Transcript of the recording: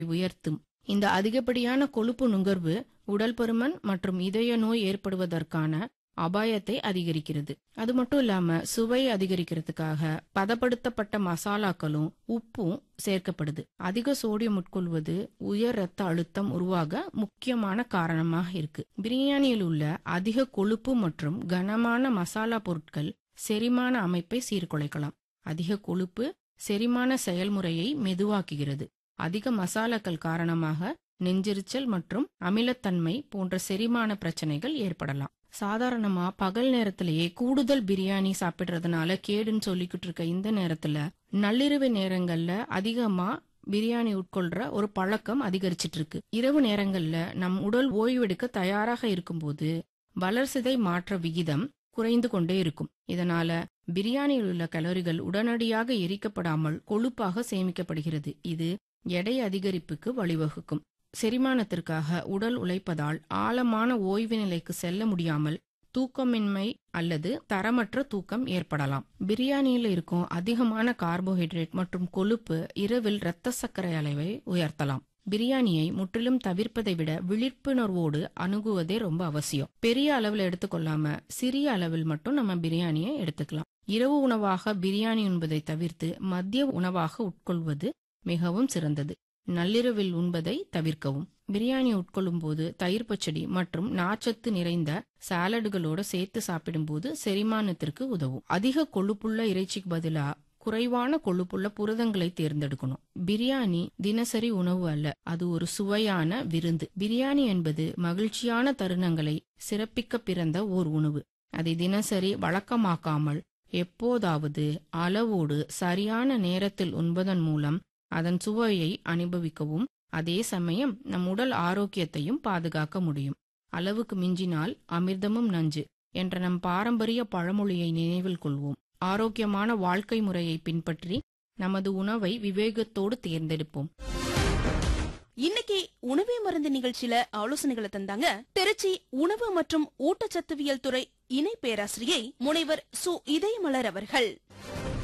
உயர்த்தும் இந்த அதிகப்படியான கொழுப்பு நுகர்வு உடல் பருமன் மற்றும் இதய நோய் ஏற்படுவதற்கான அபாயத்தை அதிகரிக்கிறது அது மட்டும் இல்லாம சுவை அதிகரிக்கிறதுக்காக பதப்படுத்தப்பட்ட மசாலாக்களும் உப்பும் சேர்க்கப்படுது அதிக சோடியம் உட்கொள்வது உயர் ரத்த அழுத்தம் உருவாக முக்கியமான காரணமாக இருக்கு பிரியாணியில் உள்ள அதிக கொழுப்பு மற்றும் கனமான மசாலா பொருட்கள் செரிமான அமைப்பை சீர்குலைக்கலாம் அதிக கொழுப்பு செரிமான செயல்முறையை மெதுவாக்குகிறது அதிக மசாலாக்கள் காரணமாக நெஞ்செரிச்சல் மற்றும் அமிலத்தன்மை போன்ற செரிமான பிரச்சனைகள் ஏற்படலாம் சாதாரணமா பகல் நேரத்திலேயே கூடுதல் பிரியாணி சாப்பிடுறதுனால கேடுன்னு சொல்லிக்கிட்டு இருக்க இந்த நேரத்துல நள்ளிரவு நேரங்கள்ல அதிகமா பிரியாணி உட்கொள்ற ஒரு பழக்கம் அதிகரிச்சிட்டு இருக்கு இரவு நேரங்கள்ல நம் உடல் ஓய்வெடுக்க தயாராக இருக்கும்போது வளர்சிதை மாற்ற விகிதம் குறைந்து கொண்டே இருக்கும் இதனால பிரியாணியில் உள்ள கலோரிகள் உடனடியாக எரிக்கப்படாமல் கொழுப்பாக சேமிக்கப்படுகிறது இது எடை அதிகரிப்புக்கு வழிவகுக்கும் செரிமானத்திற்காக உடல் உழைப்பதால் ஆழமான ஓய்வு நிலைக்கு செல்ல முடியாமல் தூக்கமின்மை அல்லது தரமற்ற தூக்கம் ஏற்படலாம் பிரியாணியில் இருக்கும் அதிகமான கார்போஹைட்ரேட் மற்றும் கொழுப்பு இரவில் இரத்த சர்க்கரை அளவை உயர்த்தலாம் பிரியாணியை முற்றிலும் தவிர்ப்பதை விட விழிப்புணர்வோடு அணுகுவதே ரொம்ப அவசியம் பெரிய அளவில் எடுத்துக்கொள்ளாம சிறிய அளவில் மட்டும் நம்ம பிரியாணியை எடுத்துக்கலாம் இரவு உணவாக பிரியாணி உண்பதை தவிர்த்து மதிய உணவாக உட்கொள்வது மிகவும் சிறந்தது நள்ளிரவில் உண்பதை தவிர்க்கவும் பிரியாணி உட்கொள்ளும் போது தயிர் பச்சடி மற்றும் நாச்சத்து நிறைந்த சாலடுகளோட சேர்த்து சாப்பிடும்போது செரிமானத்திற்கு உதவும் அதிக கொழுப்புள்ள இறைச்சிக்கு பதிலா குறைவான கொழுப்புள்ள புரதங்களை தேர்ந்தெடுக்கணும் பிரியாணி தினசரி உணவு அல்ல அது ஒரு சுவையான விருந்து பிரியாணி என்பது மகிழ்ச்சியான தருணங்களை சிறப்பிக்க பிறந்த ஓர் உணவு அதை தினசரி வழக்கமாக்காமல் எப்போதாவது அளவோடு சரியான நேரத்தில் உண்பதன் மூலம் அதன் சுவையை அனுபவிக்கவும் அதே சமயம் நம் உடல் ஆரோக்கியத்தையும் பாதுகாக்க முடியும் அளவுக்கு மிஞ்சினால் அமிர்தமும் நஞ்சு என்ற நம் பாரம்பரிய பழமொழியை நினைவில் கொள்வோம் ஆரோக்கியமான வாழ்க்கை முறையை பின்பற்றி நமது உணவை விவேகத்தோடு தேர்ந்தெடுப்போம் இன்னைக்கு உணவே மருந்து நிகழ்ச்சியில ஆலோசனைகளை தந்தாங்க திருச்சி உணவு மற்றும் ஊட்டச்சத்துவியல் துறை இணை பேராசிரியை முனைவர் சு இதயமலர் அவர்கள்